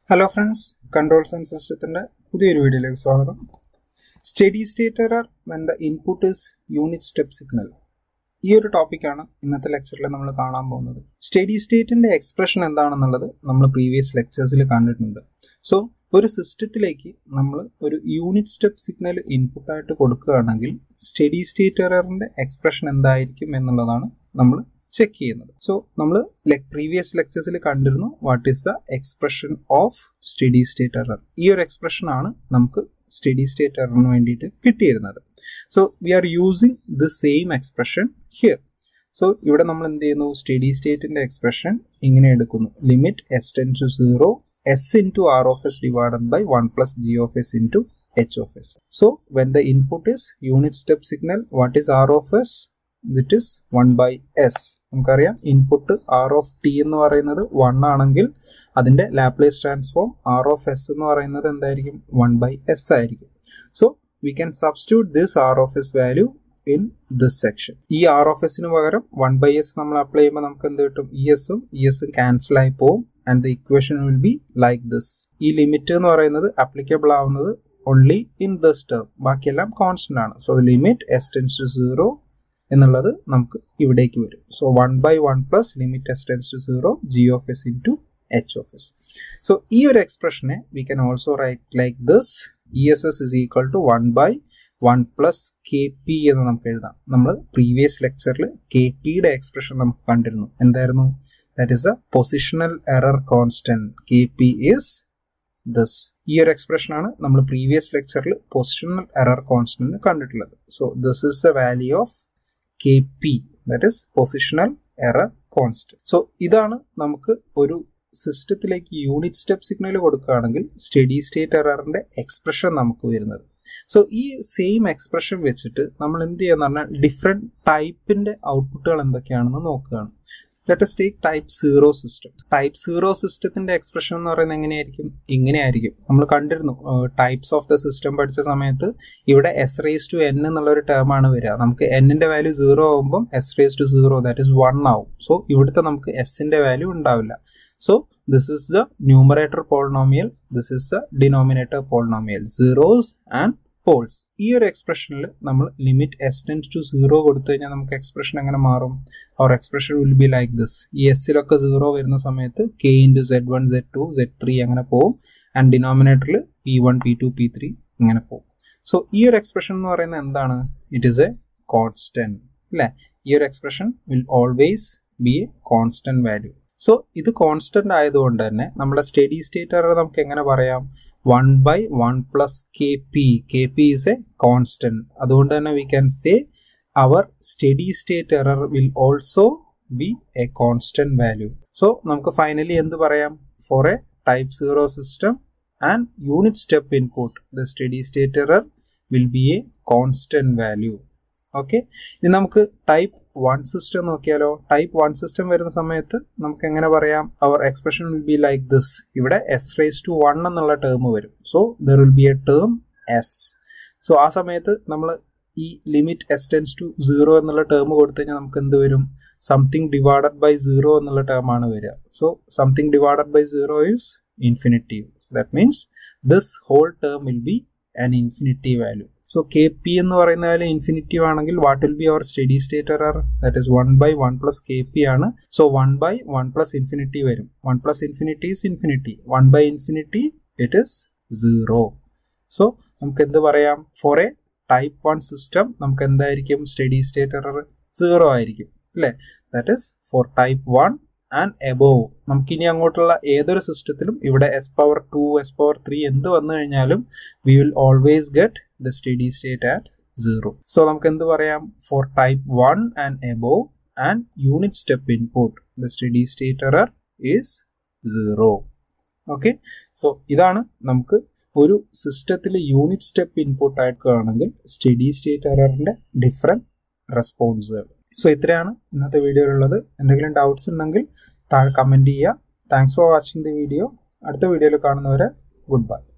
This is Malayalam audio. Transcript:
ഹലോ ഫ്രണ്ട്സ് കൺട്രോൾ സയൻസ് സിസ്റ്റത്തിന്റെ പുതിയൊരു വീഡിയോയിലേക്ക് സ്വാഗതം steady state error when the input is unit step signal ഈ ഒരു ടോപ്പിക്കാണ് ഇന്നത്തെ ലെക്ചറിൽ നമ്മൾ കാണാൻ പോകുന്നത് സ്റ്റഡി സ്റ്റേറ്റിന്റെ എക്സ്പ്രഷൻ എന്താണെന്നുള്ളത് നമ്മൾ പ്രീവിയസ് ലെക്ചേഴ്സിൽ കണ്ടിട്ടുണ്ട് സോ ഒരു സിസ്റ്റത്തിലേക്ക് നമ്മൾ ഒരു യൂണിറ്റ് സ്റ്റെപ്പ് സിഗ്നൽ ഇൻപുട്ടായിട്ട് കൊടുക്കുകയാണെങ്കിൽ സ്റ്റഡി സ്റ്റേറ്റ് എററിന്റെ എക്സ്പ്രഷൻ എന്തായിരിക്കും എന്നുള്ളതാണ് നമ്മൾ ചെക്ക് ചെയ്യുന്നത് സോ നമ്മൾ പ്രീവിയസ് ലെക്ചേഴ്സിൽ കണ്ടിരുന്നു what is the expression of steady state error ഈ ഒരു എക്സ്പ്രഷൻ ആണ് നമുക്ക് സ്റ്റഡി സ്റ്റേറ്റ് എററിന് വേണ്ടിയിട്ട് കിട്ടിയിരുന്നത് so we are using the same expression here so ഇവിടെ നമ്മൾ എന്ത് ചെയ്യുന്നു സ്റ്റഡി സ്റ്റേറ്റിന്റെ എക്സ്പ്രഷൻ ഇങ്ങനെ എടുക്കുന്നു limit S tend to zero S into R of S divided by one plus G of S into H of S so when the input is unit step signal what is R of S that is one by S നമുക്കറിയാം ഇൻപുട്ട് ആർ ഓഫ് ടി എന്ന് പറയുന്നത് വൺ ആണെങ്കിൽ അതിന്റെ Laplace transform R of S എന്ന് പറയുന്നത് എന്തായിരിക്കും വൺ ബൈ എസ് ആയിരിക്കും so we can substitute this R of S value in this section ഈ ആർ ഓഫ് എസിന് പകരം വൺ ബൈ എസ് നമ്മൾ അപ്ലൈ ചെയ്യുമ്പോൾ നമുക്ക് എന്ത് കിട്ടും ഇ എസും ഇ എസും ക്യാൻസൽ ആയി പോകും and the equation will be like this ഈ ലിമിറ്റ് എന്ന് പറയുന്നത് അപ്ലിക്കബിൾ ആവുന്നത് ഓൺലി ഇൻ ദിസ് ടേം ബാക്കിയെല്ലാം കോൺസ്റ്റന്റ് ആണ് so limit S tends to zero എന്നുള്ളത് നമുക്ക് ഇവിടേക്ക് വരും so one by one plus limit S tends to zero G of S into H of S so ഈ ഒരു എക്സ്പ്രഷനെ we can also write like this E S S is equal to one by one plus K P എന്ന് നമുക്ക് എഴുതാം നമ്മൾ പ്രീവിയസ് ലെക്ചറിൽ കെ പിയുടെ എക്സ്പ്രഷൻ നമുക്ക് കണ്ടിരുന്നു എന്തായിരുന്നു that is a positional error constant K P is this ഈ ഒരു എക്സ്പ്രഷൻ ആണ് നമ്മൾ പ്രീവിയസ് ലെക്ചറിൽ പൊസിഷണൽ എറർ കോൺസ്റ്റന്റ് കണ്ടിട്ടുള്ളത് so this is the value of K P that is positional error constant so ഇതാണ് നമുക്ക് ഒരു സിസ്റ്റത്തിലേക്ക് യൂണിറ്റ് സ്റ്റെപ്പ് സിഗ്നൽ കൊടുക്കുകയാണെങ്കിൽ സ്റ്റഡി സ്റ്റേറ്റ് എററിന്റെ എക്സ്പ്രഷൻ നമുക്ക് വരുന്നത് സോ ഈ സെയിം എക്സ്പ്രഷൻ വെച്ചിട്ട് നമ്മൾ എന്ത് ചെയ്യാന്ന് പറഞ്ഞാൽ ഡിഫറെന്റ് ടൈപ്പിന്റെ ഔട്ട്പുട്ടുകൾ എന്തൊക്കെയാണെന്ന് നോക്കുകയാണ് let's take type zero system type zero സിസ്റ്റത്തിന്റെ എക്സ്പ്രഷൻ എന്ന് പറയുന്നത് എങ്ങനെയായിരിക്കും ഇങ്ങനെയായിരിക്കും നമ്മൾ കണ്ടിരുന്നു ടൈപ്സ് ഓഫ് ദ സിസ്റ്റം പഠിച്ച സമയത്ത് ഇവിടെ എസ് റേസ് ടു എൻ എന്നുള്ള ഒരു ടേം ആണ് വരിക നമുക്ക് എന്നിന്റെ വാല്യൂ സീറോ ആകുമ്പോൾ S raise to zero that is one ആവും സോ ഇവിടുത്തെ നമുക്ക് എസിന്റെ വാല്യൂ ഉണ്ടാവില്ല so this is the numerator polynomial this is the denominator polynomial zeros and poles ഈ ഒരു എക്സ്പ്രഷനിൽ നമ്മൾ limit S tends to zero കൊടുത്തു കഴിഞ്ഞാൽ നമുക്ക് എക്സ്പ്രഷൻ എങ്ങനെ മാറും our expression will be like this ഈ എസ്സിലൊക്കെ സീറോ വരുന്ന സമയത്ത് K into Z one Z two Z three അങ്ങനെ പോകും ആൻഡ് ഡിനോമിനേറ്ററിൽ P one P two P three ഇങ്ങനെ പോകും സോ ഈ ഒരു എക്സ്പ്രഷൻ എന്ന് പറയുന്നത് എന്താണ് ഇറ്റ് ഈസ് എ കോൺസ്റ്റന്റ് അല്ലേ ഈ ഒരു expression will always be a constant value so ഇത് കോൺസ്റ്റന്റ് ആയതുകൊണ്ട് തന്നെ നമ്മുടെ സ്റ്റഡി സ്റ്റേറ്റ് എറർ നമുക്ക് എങ്ങനെ പറയാം one by one plus K P K P is a constant അതുകൊണ്ട് തന്നെ we can say our steady state error will also be a constant value so നമുക്ക് ഫൈനലി എന്ത് പറയാം for a type zero system and unit step input the steady state error will be a constant value okay ഇനി നമുക്ക് ടൈപ്പ് വൺ സിസ്റ്റം നോക്കിയാലോ ടൈപ്പ് വൺ സിസ്റ്റം വരുന്ന സമയത്ത് നമുക്ക് എങ്ങനെ പറയാം our expression will be like this ഇവിടെ എസ് റേസ് ടു വൺ എന്നുള്ള ടേം വരും so there will be a term S so ആ സമയത്ത് നമ്മൾ ഈ limit S tends to zero എന്നുള്ള ടേം കൊടുത്തു കഴിഞ്ഞാൽ നമുക്ക് എന്ത് വരും സംതിങ് ഡിവൈഡഡ് ബൈ സീറോ എന്നുള്ള ടേം ആണ് വരിക so something divided by zero is infinitive that means this whole term will be an infinitive value so K P എന്ന് പറയുന്ന വാല്യൂ ഇൻഫിനിറ്റീവ് ആണെങ്കിൽ what will be our steady state error that is one by one plus K P ആണ് so one by one plus infinity വരും one plus infinity is infinity one by infinity it is zero so നമുക്ക് എന്ത് പറയാം for a type one system നമുക്ക് എന്തായിരിക്കും സ്റ്റഡി സ്റ്റേറ്റ് എറർ സീറോ ആയിരിക്കും അല്ലേ that is for type one and above നമുക്ക് ഇനി അങ്ങോട്ടുള്ള ഏതൊരു സിസ്റ്റത്തിലും ഇവിടെ S power two S power three എന്ത് വന്നു കഴിഞ്ഞാലും we will always get the steady state at zero so നമുക്ക് എന്ത് പറയാം for type one and above and unit step input the steady state error is zero okay so ഇതാണ് നമുക്ക് ഒരു സിസ്റ്റത്തിൽ യൂണിറ്റ് സ്റ്റെപ്പ് ഇൻപുട്ട് ആക്കുകയാണെങ്കിൽ സ്റ്റഡി സ്റ്റേറ്റ് എററിന്റെ ഡിഫറെന്റ് റെസ്പോൺസുകൾ സോ ഇത്രയാണ് ഇന്നത്തെ വീഡിയോയിലുള്ളത് എന്തെങ്കിലും ഡൗട്ട്സ് ഉണ്ടെങ്കിൽ താഴെ കമൻറ്റ് ചെയ്യുക thanks for watching the video അടുത്ത വീഡിയോയിൽ കാണുന്നവരെ ഗുഡ് ബൈ